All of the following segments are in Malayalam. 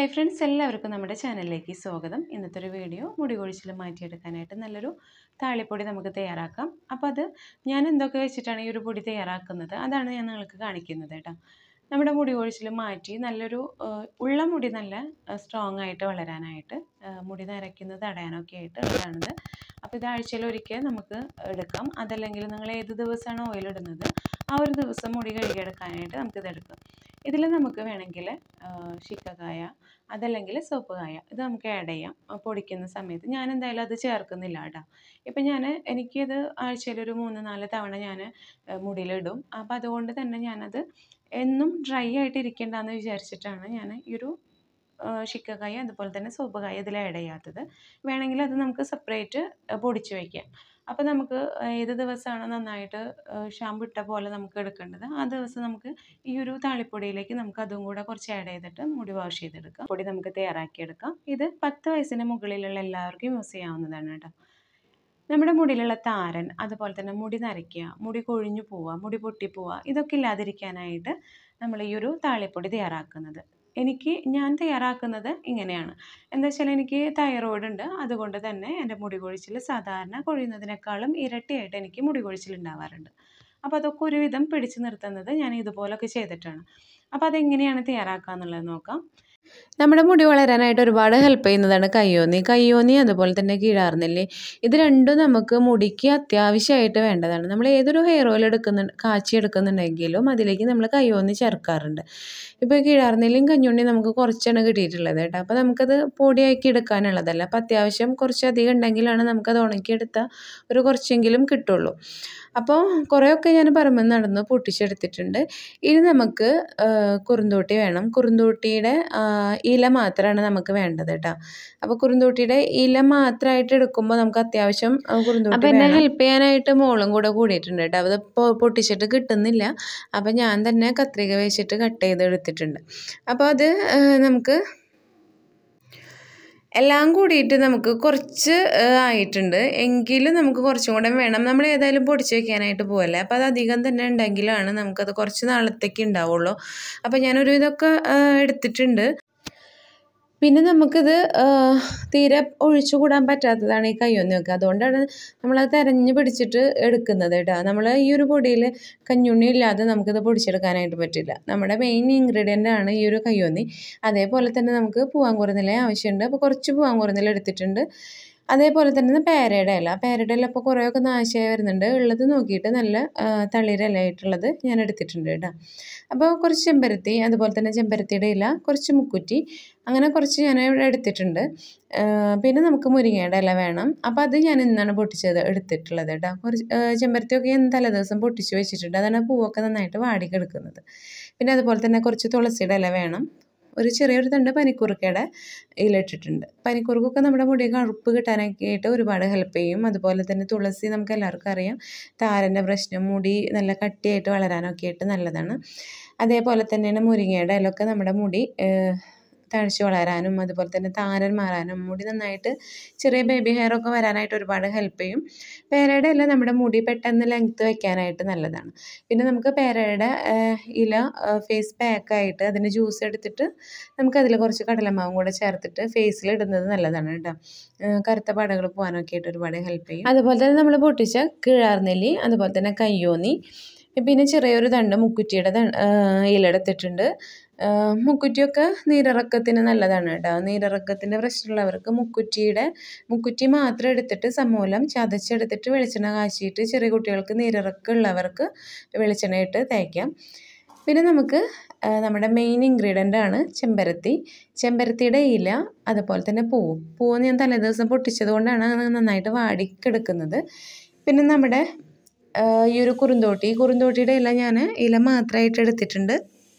ഹായ് ഫ്രണ്ട്സ് എല്ലാവർക്കും നമ്മുടെ ചാനലിലേക്ക് സ്വാഗതം ഇന്നത്തെ ഒരു വീഡിയോ മുടി കൊഴിച്ചിൽ മാറ്റിയെടുക്കാനായിട്ട് നല്ലൊരു താളിപ്പൊടി നമുക്ക് തയ്യാറാക്കാം അപ്പോൾ അത് ഞാൻ എന്തൊക്കെ വെച്ചിട്ടാണ് ഈ ഒരു പൊടി തയ്യാറാക്കുന്നത് അതാണ് ഞാൻ നിങ്ങൾക്ക് കാണിക്കുന്നത് കേട്ടോ നമ്മുടെ മുടി കൊഴിച്ചിൽ മാറ്റി നല്ലൊരു ആ, ഉള്ള മുടി നല്ല സ്ട്രോങ് ആയിട്ട് വളരാനായിട്ട് ആ, മുടി നരയ്ക്കുന്നത് തടയാനൊക്കെ ആയിട്ട് ഉള്ളതാണിത് അപ്പോൾ ഇത് ആഴ്ചയിൽ ഒരിക്കൽ നമുക്ക് എടുക്കാം അതല്ലെങ്കിൽ നിങ്ങൾ ഏത് ദിവസമാണോ ഓയിൽ ഇടുന്നത് ആ ഒരു ദിവസം മുടി കഴുകിയെടുക്കാനായിട്ട് നമുക്കിത് എടുക്കാം ഇതിൽ നമുക്ക് വേണമെങ്കിൽ ശിക്കക്കായ അതല്ലെങ്കിൽ സോപ്പ് കായ ഇത് നമുക്ക് ആഡ് ചെയ്യാം ആ, പൊടിക്കുന്ന സമയത്ത് ഞാൻ എന്തായാലും അത് ചേർക്കുന്നില്ല കേട്ടോ ഇപ്പം ഞാൻ എനിക്കിത് ആഴ്ചയിൽ ഒരു മൂന്ന് നാല് തവണ ഞാൻ മുടിയിലിടും അപ്പോൾ അതുകൊണ്ട് തന്നെ ഞാനത് എന്നും ഡ്രൈ ആയിട്ട് ഇരിക്കേണ്ടെന്ന് വിചാരിച്ചിട്ടാണ് ഞാൻ ഈ ഒരു ശിക്കക്കായ അതുപോലെ തന്നെ സോപ്പ് കായ ഇതിൽ ആഡ് ചെയ്യാത്തത് വേണമെങ്കിൽ അത് നമുക്ക് സെപ്പറേറ്റ് പൊടിച്ച് വയ്ക്കാം അപ്പോൾ നമുക്ക് ഏത് ദിവസമാണ് നന്നായിട്ട് ഷാമ്പു ഇട്ട പോലെ നമുക്ക് എടുക്കേണ്ടത് ആ ദിവസം നമുക്ക് ഈ ഒരു താളിപ്പൊടിയിലേക്ക് നമുക്ക് അതും കൂടെ കുറച്ച് ആഡ് ചെയ്തിട്ട് മുടി വാഷ് ചെയ്തെടുക്കാം പൊടി നമുക്ക് തയ്യാറാക്കിയെടുക്കാം ഇത് പത്ത് വയസ്സിന് മുകളിലുള്ള എല്ലാവർക്കും യൂസ് ചെയ്യാവുന്നതാണ് കേട്ടോ നമ്മുടെ മുടിയിലുള്ള താരൻ അതുപോലെ തന്നെ മുടി നരയ്ക്കുക മുടി കൊഴിഞ്ഞു പോവുക മുടി പൊട്ടിപ്പോവുക ഇതൊക്കെ ഇല്ലാതിരിക്കാനായിട്ട് നമ്മൾ ഈ ഒരു താളിപ്പൊടി തയ്യാറാക്കുന്നത് എനിക്ക് ഞാൻ തയ്യാറാക്കുന്നത് ഇങ്ങനെയാണ് എന്താ വെച്ചാൽ എനിക്ക് തൈറോയിഡ് ഉണ്ട് അതുകൊണ്ട് തന്നെ എൻ്റെ മുടി കൊഴിച്ചിൽ സാധാരണ കൊഴിയുന്നതിനേക്കാളും ഇരട്ടിയായിട്ട് എനിക്ക് മുടി കൊഴിച്ചിൽ ഉണ്ടാവാറുണ്ട് അപ്പോൾ അതൊക്കെ ഒരുവിധം പിടിച്ചു നിർത്തുന്നത് ഞാൻ ഇതുപോലൊക്കെ ചെയ്തിട്ടാണ് അപ്പോൾ അതെങ്ങനെയാണ് തയ്യാറാക്കുക എന്നുള്ളത് നോക്കാം നമ്മുടെ മുടി വളരാനായിട്ട് ഒരുപാട് ഹെൽപ്പ് ചെയ്യുന്നതാണ് കയ്യോന്നി കയ്യോന്നി അതുപോലെ തന്നെ കീഴാർനെല്ലി ഇത് രണ്ടും നമുക്ക് മുടിക്ക് അത്യാവശ്യമായിട്ട് വേണ്ടതാണ് നമ്മൾ ഏതൊരു ഹെയർ ഓയിൽ എടുക്കുന്ന കാച്ചി എടുക്കുന്നുണ്ടെങ്കിലും അതിലേക്ക് നമ്മൾ കയ്യോന്നി ചേർക്കാറുണ്ട് ഇപ്പോൾ കീഴാർനെല്ലിയും കഞ്ഞുണ്ണിയും നമുക്ക് കുറച്ചാണ് കിട്ടിയിട്ടുള്ളത് കേട്ടോ അപ്പോൾ നമുക്കത് പൊടിയാക്കി എടുക്കാനുള്ളതല്ല അപ്പോൾ അത്യാവശ്യം കുറച്ചധികം ഉണ്ടെങ്കിലാണ് നമുക്കത് ഉണക്കിയെടുത്താൽ ഒരു കുറച്ചെങ്കിലും കിട്ടുള്ളൂ അപ്പോൾ കുറേയൊക്കെ ഞാൻ പറമ്പിൽ നടന്ന് പൊട്ടിച്ചെടുത്തിട്ടുണ്ട് ഇനി നമുക്ക് കുറുന്തോട്ടി വേണം കുറുന്തോട്ടിയുടെ ഇല മാത്രമാണ് നമുക്ക് വേണ്ടത് കേട്ടോ അപ്പോൾ കുറുന്തോട്ടിയുടെ ഇല മാത്രമായിട്ട് എടുക്കുമ്പോൾ നമുക്ക് അത്യാവശ്യം കുറുന്തോട്ടി അപ്പോൾ എന്നെ ഹെൽപ്പ് ചെയ്യാനായിട്ട് മോളും കൂടെ കൂടിയിട്ടുണ്ട് കേട്ടോ അത് പൊട്ടിച്ചിട്ട് കിട്ടുന്നില്ല അപ്പോൾ ഞാൻ തന്നെ കത്രിക വെച്ചിട്ട് കട്ട് ചെയ്ത് എടുത്തിട്ടുണ്ട് അപ്പോൾ അത് നമുക്ക് എല്ലാം കൂടിയിട്ട് നമുക്ക് കുറച്ച് ആയിട്ടുണ്ട് എങ്കിലും നമുക്ക് കുറച്ചും കൂടെ വേണം നമ്മൾ ഏതായാലും പൊടിച്ച് വെക്കാനായിട്ട് പോകല്ലേ അപ്പോൾ അത് അധികം തന്നെ ഉണ്ടെങ്കിലാണ് നമുക്കത് കുറച്ച് നാളത്തേക്ക് ഉണ്ടാവുള്ളൂ അപ്പോൾ ഞാനൊരു ഇതൊക്കെ എടുത്തിട്ടുണ്ട് പിന്നെ നമുക്കിത് തീരെ ഒഴിച്ചു കൂടാൻ പറ്റാത്തതാണ് ഈ കയ്യൊന്നിയൊക്കെ അതുകൊണ്ടാണ് നമ്മളത് തിരഞ്ഞ് പിടിച്ചിട്ട് എടുക്കുന്നത് കേട്ടോ നമ്മൾ ഈ ഒരു പൊടിയിൽ കഞ്ഞുണ്ണി ഇല്ലാതെ നമുക്കിത് പൊടിച്ചെടുക്കാനായിട്ട് പറ്റില്ല നമ്മുടെ മെയിൻ ഇൻഗ്രീഡിയൻ്റ് ആണ് ഈ ഒരു കയ്യൊന്നി അതേപോലെ തന്നെ നമുക്ക് പൂവാൻ കുറനില ആവശ്യമുണ്ട് അപ്പോൾ കുറച്ച് പൂവാൻ കുറനില എടുത്തിട്ടുണ്ട് അതേപോലെ തന്നെ പേരയുടെ ഇല പേരയുടെ ഇല ഇപ്പോൾ കുറേയൊക്കെ നാശമായി വരുന്നുണ്ട് ഉള്ളത് നോക്കിയിട്ട് നല്ല തളിര ഇലയായിട്ടുള്ളത് ഞാൻ എടുത്തിട്ടുണ്ട് കേട്ടോ അപ്പോൾ കുറച്ച് ചെമ്പരത്തി അതുപോലെ തന്നെ ചെമ്പരത്തിയുടെ ഇല കുറച്ച് മുക്കുറ്റി അങ്ങനെ കുറച്ച് ഞാൻ ഇവിടെ എടുത്തിട്ടുണ്ട് പിന്നെ നമുക്ക് മുരിങ്ങയുടെ ഇല വേണം അപ്പോൾ അത് ഞാൻ ഇന്നാണ് പൊട്ടിച്ചത് എടുത്തിട്ടുള്ളത് കേട്ടോ കുറച്ച് ചെമ്പരത്തിയൊക്കെ ഞാൻ തലേദിവസം പൊട്ടിച്ച് വെച്ചിട്ടുണ്ട് അതാണ് പൂവൊക്കെ നന്നായിട്ട് വാടിക്കെടുക്കുന്നത് പിന്നെ അതുപോലെ തന്നെ കുറച്ച് തുളസിയുടെ ഇല വേണം ഒരു ചെറിയൊരു തണ്ട് പനിക്കുറുക്കയുടെ ഇലിട്ടിട്ടുണ്ട് പനിക്കുറുക്കൊക്കെ നമ്മുടെ മുടി കറുപ്പ് കിട്ടാനൊക്കെ ആയിട്ട് ഒരുപാട് ഹെൽപ്പ് ചെയ്യും അതുപോലെ തന്നെ തുളസി നമുക്ക് എല്ലാവർക്കും അറിയാം താരൻ്റെ പ്രശ്നം മുടി നല്ല കട്ടിയായിട്ട് വളരാനൊക്കെ ആയിട്ട് നല്ലതാണ് അതേപോലെ തന്നെയാണ് മുരിങ്ങയുടെ ഇലയൊക്കെ നമ്മുടെ മുടി തഴച്ച് വളരാനും അതുപോലെ തന്നെ താരൻ മാറാനും മുടി നന്നായിട്ട് ചെറിയ ബേബി ഹെയർ ഒക്കെ വരാനായിട്ട് ഒരുപാട് ഹെൽപ്പ് ചെയ്യും പേരയുടെ ഇല നമ്മുടെ മുടി പെട്ടെന്ന് ലെങ്ത്ത് വെക്കാനായിട്ട് നല്ലതാണ് പിന്നെ നമുക്ക് പേരയുടെ ഇല ഫേസ് പാക്കായിട്ട് അതിൻ്റെ ജ്യൂസ് എടുത്തിട്ട് നമുക്കതിൽ കുറച്ച് കടലമാവും കൂടെ ചേർത്തിട്ട് ഫേസിൽ ഇടുന്നത് നല്ലതാണ് കേട്ടോ കറുത്ത പാടകൾ പോകാനൊക്കെ ആയിട്ട് ഒരുപാട് ഹെൽപ്പ് ചെയ്യും അതുപോലെ തന്നെ നമ്മൾ പൊട്ടിച്ച കിഴാർനെല്ലി അതുപോലെ തന്നെ കയ്യോന്നി പിന്നെ ചെറിയൊരു തണ്ട് മുക്കുറ്റിയുടെ ഇലെടുത്തിട്ടുണ്ട് മുക്കുറ്റിയൊക്കെ നീരിറക്കത്തിന് നല്ലതാണ് കേട്ടോ നീരിറക്കത്തിൻ്റെ പ്രശ്നമുള്ളവർക്ക് മുക്കുറ്റിയുടെ മുക്കുറ്റി മാത്രം എടുത്തിട്ട് സമൂലം ചതച്ചെടുത്തിട്ട് വെളിച്ചെണ്ണ കാച്ചിയിട്ട് ചെറിയ കുട്ടികൾക്ക് നീരിറക്കം ഉള്ളവർക്ക് വെളിച്ചെണ്ണ ഇട്ട് തേക്കാം പിന്നെ നമുക്ക് നമ്മുടെ മെയിൻ ഇൻഗ്രീഡിയൻ്റ് ആണ് ചെമ്പരത്തി ചെമ്പരത്തിയുടെ ഇല അതുപോലെ തന്നെ പൂവ് പൂവ് ഞാൻ തലേദിവസം പൊട്ടിച്ചത് കൊണ്ടാണ് നന്നായിട്ട് വാടിക്കെടുക്കുന്നത് പിന്നെ നമ്മുടെ ഈ ഒരു കുറുന്തോട്ടി കുറുന്തോട്ടിയുടെ ഇല ഞാൻ ഇല മാത്രമായിട്ട് എടുത്തിട്ടുണ്ട്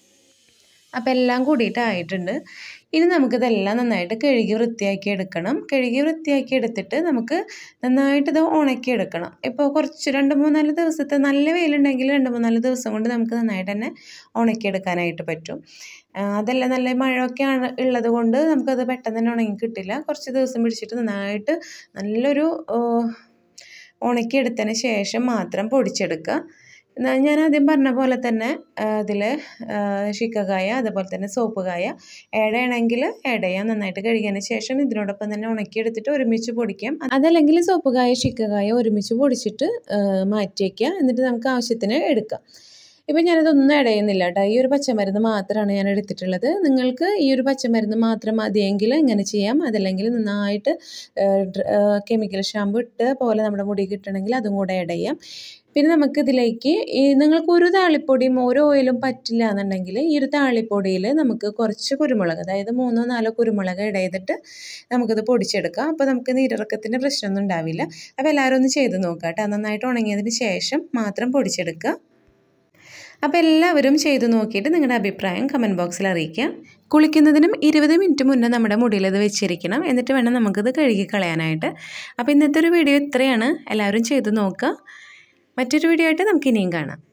അപ്പോൾ എല്ലാം കൂടിയിട്ടായിട്ടുണ്ട് ഇനി നമുക്കിതെല്ലാം നന്നായിട്ട് കഴുകി വൃത്തിയാക്കി എടുക്കണം കഴുകി വൃത്തിയാക്കി എടുത്തിട്ട് നമുക്ക് നന്നായിട്ട് ഇത് ഉണക്കി എടുക്കണം ഇപ്പോൾ കുറച്ച് രണ്ട് മൂന്നാല് ദിവസത്തെ നല്ല വെയിലുണ്ടെങ്കിൽ രണ്ട് മൂന്നാല് ദിവസം കൊണ്ട് നമുക്ക് നന്നായിട്ട് തന്നെ ഉണക്കിയെടുക്കാനായിട്ട് പറ്റും അതല്ല നല്ല മഴയൊക്കെ ആണ് ഉള്ളത് കൊണ്ട് നമുക്കത് പെട്ടെന്ന് തന്നെ ഉണങ്ങി കിട്ടില്ല കുറച്ച് ദിവസം പിടിച്ചിട്ട് നന്നായിട്ട് നല്ലൊരു ഉണക്കിയെടുത്തതിന് ശേഷം മാത്രം പൊടിച്ചെടുക്കുക ന- ഞാൻ ആദ്യം പറഞ്ഞ പോലെ തന്നെ അതിൽ ഷിക്കകായ അതുപോലെ തന്നെ സോപ്പ് കായ ആഡ് ചെയ്യണമെങ്കിൽ ആഡ് ചെയ്യാം നന്നായിട്ട് കഴുകിയതിന് ശേഷം ഇതിനോടൊപ്പം തന്നെ ഉണക്കിയെടുത്തിട്ട് ഒരുമിച്ച് പൊടിക്കാം അതല്ലെങ്കിൽ സോപ്പ് കായ ഷിക്കകായ ഒരുമിച്ച് പൊടിച്ചിട്ട് ആ, മാറ്റി വയ്ക്കുക എന്നിട്ട് നമുക്ക് ആവശ്യത്തിന് എടുക്കാം ഇപ്പം ഞാനിതൊന്നും ആഡ് ചെയ്യുന്നില്ല കേട്ടോ ഈ ഒരു പച്ചമരുന്ന് മാത്രമാണ് ഞാൻ എടുത്തിട്ടുള്ളത് നിങ്ങൾക്ക് ഈ ഒരു പച്ചമരുന്ന് മാത്രം മതിയെങ്കിൽ ഇങ്ങനെ ചെയ്യാം അതല്ലെങ്കിൽ നന്നായിട്ട് കെമിക്കൽ ഷാമ്പു ഇട്ട് പോലെ നമ്മുടെ മുടി കിട്ടണമെങ്കിൽ അതും കൂടെ ആഡ് ചെയ്യാം പിന്നെ നമുക്ക് ഇതിലേക്ക് ഈ നിങ്ങൾക്ക് ഒരു താളിപ്പൊടിയും ഒരു ഓയിലും പറ്റില്ല എന്നുണ്ടെങ്കിൽ ഈ ഒരു താളിപ്പൊടിയിൽ നമുക്ക് കുറച്ച് കുരുമുളക് അതായത് മൂന്നോ നാലോ കുരുമുളക് ഇട ചെയ്തിട്ട് നമുക്കിത് പൊടിച്ചെടുക്കാം അപ്പോൾ നമുക്ക് നീരിറക്കത്തിൻ്റെ പ്രശ്നമൊന്നും ഉണ്ടാവില്ല അപ്പോൾ എല്ലാവരും ഒന്ന് ചെയ്ത് നോക്കുക കേട്ടോ നന്നായിട്ട് ഉണങ്ങിയതിന് ശേഷം മാത്രം പൊടിച്ചെടുക്കുക അപ്പോൾ എല്ലാവരും ചെയ്തു നോക്കിയിട്ട് നിങ്ങളുടെ അഭിപ്രായം കമൻറ്റ് ബോക്സിൽ അറിയിക്കാം കുളിക്കുന്നതിനും ഇരുപത് മിനിറ്റ് മുന്നേ നമ്മുടെ മുടിയിൽ ഇത് വെച്ചിരിക്കണം എന്നിട്ട് വേണം നമുക്കിത് കഴുകി കളയാനായിട്ട് അപ്പോൾ ഇന്നത്തെ ഒരു വീഡിയോ ഇത്രയാണ് എല്ലാവരും ചെയ്തു നോക്കുക മറ്റൊരു വീഡിയോ ആയിട്ട് നമുക്ക് ഇനിയും കാണാം